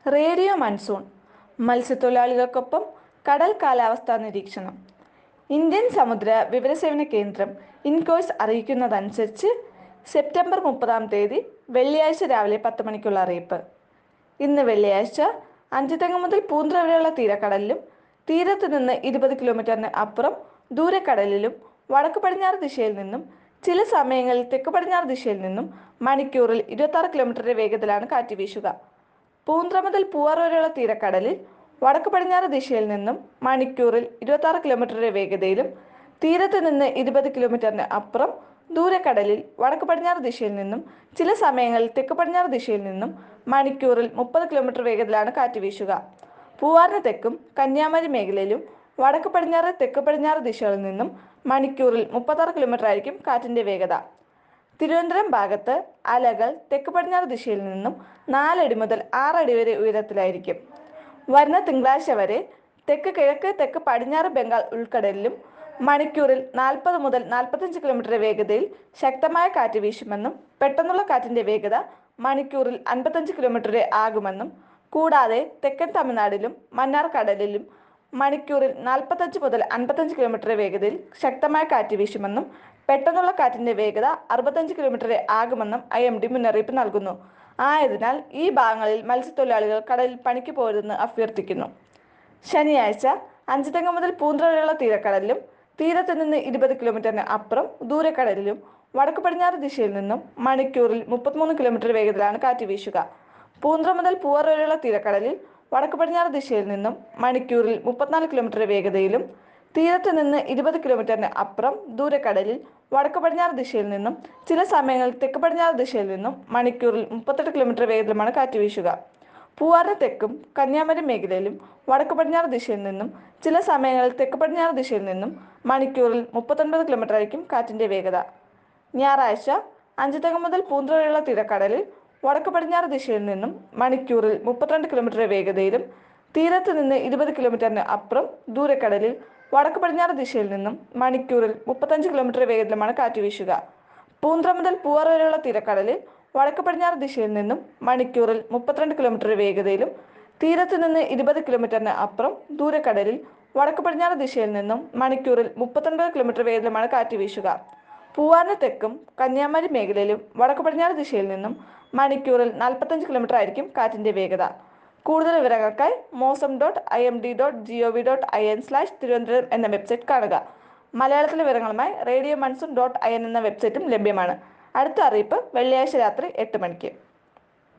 radio monsoon മത്സ്യത്തൊഴിലാളികൾക്കൊപ്പം കടൽ കാലാവസ്ഥാ നിരീക്ഷണം ഇന്ത്യൻ സമുദ്ര വിവരസേവന കേന്ദ്രം ഇൻകോയ്സ് അറിയിക്കുന്നതനുസരിച്ച് സെപ്റ്റംബർ മുപ്പതാം തീയതി വെള്ളിയാഴ്ച രാവിലെ പത്ത് മണിക്കുള്ള അറിയിപ്പ് ഇന്ന് വെള്ളിയാഴ്ച അഞ്ചുതെങ്ങ് മുതൽ പൂന്തുറ വരെയുള്ള തീരക്കടലിലും തീരത്ത് നിന്ന് ഇരുപത് കിലോമീറ്ററിന് അപ്പുറം ദൂരക്കടലിലും വടക്ക് പടിഞ്ഞാറ് ദിശയിൽ നിന്നും ചില സമയങ്ങളിൽ തെക്ക് പടിഞ്ഞാറ് ദിശയിൽ നിന്നും മണിക്കൂറിൽ ഇരുപത്തി കിലോമീറ്ററിന്റെ വേഗത്തിലാണ് കാറ്റ് വീശുക പൂന്തുറ മുതൽ പൂവാർ വരെയുള്ള തീരക്കടലിൽ വടക്ക് പടിഞ്ഞാറ് ദിശയിൽ നിന്നും മണിക്കൂറിൽ ഇരുപത്തി കിലോമീറ്ററിന്റെ വേഗതയിലും തീരത്ത് നിന്ന് ഇരുപത് കിലോമീറ്ററിന് അപ്പുറം ദൂരക്കടലിൽ വടക്ക് പടിഞ്ഞാറ് ദിശയിൽ നിന്നും ചില സമയങ്ങളിൽ തെക്ക് പടിഞ്ഞാറ് ദിശയിൽ നിന്നും മണിക്കൂറിൽ മുപ്പത് കിലോമീറ്റർ വേഗത്തിലാണ് കാറ്റ് വീശുക പൂവാറിന് തെക്കും കന്യാകുമാരി മേഖലയിലും വടക്ക് പടിഞ്ഞാറ് തെക്ക് പടിഞ്ഞാറ് ദിശകളിൽ നിന്നും മണിക്കൂറിൽ മുപ്പത്താറ് കിലോമീറ്റർ ആയിരിക്കും കാറ്റിന്റെ വേഗത തിരുവനന്തപുരം ഭാഗത്ത് അലകൾ തെക്ക് പടിഞ്ഞാറ് ദിശയിൽ നിന്നും നാലടി മുതൽ ആറടി വരെ ഉയരത്തിലായിരിക്കും വരുന്ന തിങ്കളാഴ്ച വരെ തെക്ക് കിഴക്ക് തെക്ക് പടിഞ്ഞാറ് ബംഗാൾ ഉൾക്കടലിലും മണിക്കൂറിൽ നാൽപ്പത് മുതൽ നാൽപ്പത്തഞ്ച് കിലോമീറ്റർ വേഗതയിൽ ശക്തമായ കാറ്റ് വീശുമെന്നും പെട്ടെന്നുള്ള കാറ്റിന്റെ വേഗത മണിക്കൂറിൽ അൻപത്തഞ്ച് കിലോമീറ്റർ വരെ ആകുമെന്നും കൂടാതെ തെക്കൻ തമിഴ്നാടിലും മന്നാർ കടലിലും മണിക്കൂറിൽ നാൽപ്പത്തഞ്ച് മുതൽ അൻപത്തഞ്ച് കിലോമീറ്റർ വേഗതയിൽ ശക്തമായ കാറ്റ് വീശുമെന്നും പെട്ടെന്നുള്ള കാറ്റിന്റെ വേഗത അറുപത്തഞ്ച് കിലോമീറ്റർ വരെ ആകുമെന്നും ഐ എം ഡി മുന്നറിയിപ്പ് നൽകുന്നു ആയതിനാൽ ഈ ഭാഗങ്ങളിൽ മത്സ്യത്തൊഴിലാളികൾ കടലിൽ പണിക്ക് പോരുതെന്ന് അഭ്യർത്ഥിക്കുന്നു ശനിയാഴ്ച അഞ്ചുതെങ്ങ് മുതൽ പൂന്തുറ വരെയുള്ള തീരക്കടലിലും തീരത്ത് നിന്ന് ഇരുപത് കിലോമീറ്ററിന് അപ്പുറം ദൂരക്കടലിലും വടക്ക് പടിഞ്ഞാറ് ദിശയിൽ നിന്നും മണിക്കൂറിൽ മുപ്പത്തിമൂന്ന് കിലോമീറ്റർ വേഗത്തിലാണ് കാറ്റ് വീശുക പൂന്തുറ മുതൽ പൂവാർ വരെയുള്ള തീരക്കടലിൽ വടക്ക് പടിഞ്ഞാറ് ദിശയിൽ നിന്നും മണിക്കൂറിൽ മുപ്പത്തിനാല് കിലോമീറ്റർ വേഗതയിലും തീരത്ത് നിന്ന് ഇരുപത് കിലോമീറ്ററിന് അപ്പുറം ദൂരക്കടലിൽ വടക്ക് പടിഞ്ഞാറ് ദിശയിൽ നിന്നും ചില സമയങ്ങളിൽ തെക്ക് പടിഞ്ഞാറ് ദിശയിൽ നിന്നും മണിക്കൂറിൽ മുപ്പത്തെട്ട് കിലോമീറ്റർ വേഗത്തിലുമാണ് കാറ്റ് വീശുക പൂവാറിന് തെക്കും കന്യാകുമാരി മേഖലയിലും വടക്ക് പടിഞ്ഞാറ് ദിശയിൽ നിന്നും ചില സമയങ്ങളിൽ തെക്ക് പടിഞ്ഞാറ് ദിശയിൽ നിന്നും മണിക്കൂറിൽ മുപ്പത്തൊൻപത് കിലോമീറ്റർ ആയിരിക്കും കാറ്റിന്റെ വേഗത ഞായറാഴ്ച അഞ്ചുതെങ്ങ് മുതൽ പൂന്തുറ വരെയുള്ള തീരക്കടലിൽ വടക്ക് പടിഞ്ഞാറ് ദിശയിൽ നിന്നും മണിക്കൂറിൽ മുപ്പത്തിരണ്ട് കിലോമീറ്റർ വേഗതയിലും തീരത്ത് നിന്ന് ഇരുപത് കിലോമീറ്ററിന് അപ്പുറം ദൂരക്കടലിൽ വടക്ക് പടിഞ്ഞാറ് ദിശയിൽ നിന്നും മണിക്കൂറിൽ മുപ്പത്തഞ്ച് കിലോമീറ്റർ വേഗത്തിലുമാണ് കാറ്റ് വീശുക പൂന്തുറ മുതൽ പൂവാർ വരെയുള്ള തീരക്കടലിൽ വടക്ക് പടിഞ്ഞാറ് ദിശയിൽ നിന്നും മണിക്കൂറിൽ മുപ്പത്തിരണ്ട് കിലോമീറ്റർ വേഗതയിലും തീരത്ത് നിന്ന് ഇരുപത് കിലോമീറ്ററിന് അപ്പുറം ദൂരക്കടലിൽ വടക്ക് പടിഞ്ഞാറ് ദിശയിൽ നിന്നും മണിക്കൂറിൽ മുപ്പത്തൊൻപത് കിലോമീറ്റർ വേഗത്തിലുമാണ് കാറ്റ് വീശുക പൂവാറിന് തെക്കും കന്യാകുമാരി മേഖലയിലും വടക്ക് പടിഞ്ഞാറ് ദിശയിൽ നിന്നും മണിക്കൂറിൽ നാൽപ്പത്തഞ്ച് കിലോമീറ്റർ ആയിരിക്കും കാറ്റിന്റെ വേഗത കൂടുതൽ വിവരങ്ങൾക്കായി mausam dot I M D dot G O V dot I N slash Thiruvananthapuram എന്ന വെബ്സൈറ്റ് കാണുക മലയാളത്തിലെ വിവരങ്ങളുമായി radio monsoon dot I N എന്ന വെബ്സൈറ്റും ലഭ്യമാണ് അടുത്ത അറിയിപ്പ് വെള്ളിയാഴ്ച രാത്രി എട്ട് മണിക്ക്